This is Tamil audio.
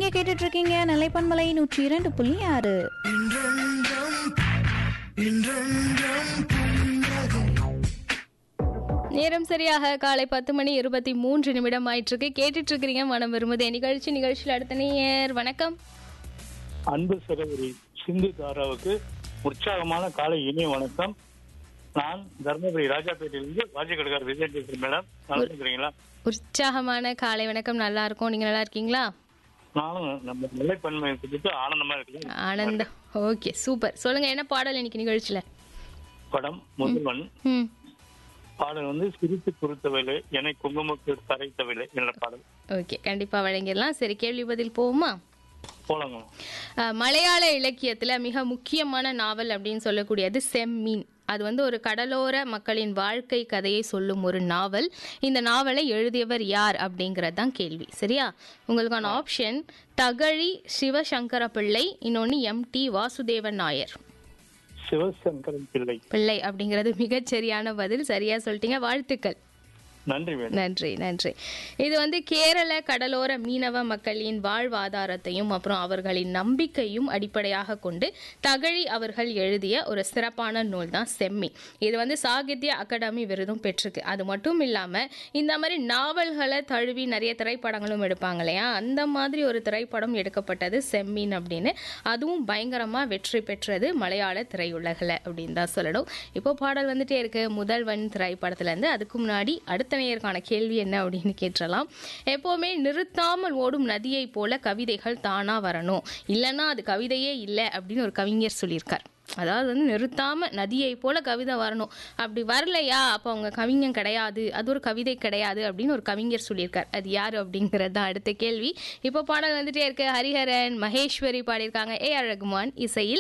கேட்டுட்டு இருக்கீங்க நிலைப்பன்மலை நூற்றி இரண்டு புள்ளி ஆறு நேரம் சரியாக காலை பத்து மணி இருபத்தி மூன்று நிமிடம் ஆயிட்டிருக்கு கேட்டுட்டு இருக்கிறீங்க மனம் விரும்புதே நிகழ்ச்சி நிகழ்ச்சியில் அடுத்த நேயர் வணக்கம் அன்பு சகோதரி சிந்து தாராவுக்கு உற்சாகமான காலை இனிய வணக்கம் நான் தர்மபுரி ராஜாப்பேட்டையிலிருந்து வாஜகடுகார் விஜய் பேசுறேன் மேடம் நல்லா இருக்கிறீங்களா உற்சாகமான காலை வணக்கம் நல்லா இருக்கும் நீங்க நல்லா இருக்கீங்களா நானும் நம்ம நிலைப்பன்மை குறித்து ஆனந்தமா இருக்கிறேன் ஆனந்தம் ஓகே சூப்பர் சொல்லுங்க என்ன பாடல் இன்னைக்கு நிகழ்ச்சியில படம் முதல்வன் ம் பாடல் வந்து சிரித்து குறித்தவில்லை என்னை குங்குமக்கு கரைத்தவில்லை என்ற பாடல் ஓகே கண்டிப்பா வழங்கிடலாம் சரி கேள்வி பதில் போகுமா போலங்க அஹ், மலையாள இலக்கியத்துல மிக முக்கியமான நாவல் அப்படின்னு சொல்லக்கூடியது செம்மீன் அது வந்து ஒரு கடலோர மக்களின் வாழ்க்கை கதையை சொல்லும் ஒரு நாவல் இந்த நாவலை எழுதியவர் யார் அப்படிங்கிறது தான் கேள்வி சரியா உங்களுக்கான ஆப்ஷன் தகழி சிவசங்கர பிள்ளை இன்னொன்று எம் டி வாசுதேவன் நாயர் சிவசங்கரன் பிள்ளை பிள்ளை அப்படிங்கிறது மிகச் சரியான பதில் சரியா சொல்லிட்டீங்க வாழ்த்துக்கள் நன்றி மேடம் நன்றி நன்றி இது வந்து கேரள கடலோர மீனவ மக்களின் வாழ்வாதாரத்தையும் அப்புறம் அவர்களின் நம்பிக்கையும் அடிப்படையாக கொண்டு தகழி அவர்கள் எழுதிய ஒரு சிறப்பான நூல் தான் செம்மி இது வந்து சாகித்ய அகாடமி விருதும் பெற்றிருக்கு அது மட்டும் இல்லாம இந்த மாதிரி நாவல்களை தழுவி நிறைய திரைப்படங்களும் எடுப்பாங்க இல்லையா அந்த மாதிரி ஒரு திரைப்படம் எடுக்கப்பட்டது செம்மீன் அப்படின்னு அதுவும் பயங்கரமா வெற்றி பெற்றது மலையாள திரையுலகில் அப்படின்னு தான் சொல்லணும் இப்போ பாடல் வந்துட்டே இருக்கு முதல்வன் திரைப்படத்துல இருந்து அதுக்கு முன்னாடி அடுத்த நேயருக்கான கேள்வி என்ன அப்படின்னு கேட்டலாம் எப்போவுமே நிறுத்தாமல் ஓடும் நதியை போல கவிதைகள் தானா வரணும் இல்லைன்னா அது கவிதையே இல்லை அப்படின்னு ஒரு கவிஞர் சொல்லியிருக்கார் அதாவது வந்து நிறுத்தாம நதியை போல கவிதை வரணும் அப்படி வரலையா அப்போ அவங்க கவிஞன் கிடையாது அது ஒரு கவிதை கிடையாது அப்படின்னு ஒரு கவிஞர் சொல்லியிருக்கார் அது யார் அப்படிங்கிறது தான் அடுத்த கேள்வி இப்போ பாடல் வந்துட்டே இருக்கு ஹரிஹரன் மகேஸ்வரி பாடியிருக்காங்க ஏ ஆர் ரகுமான் இசையில்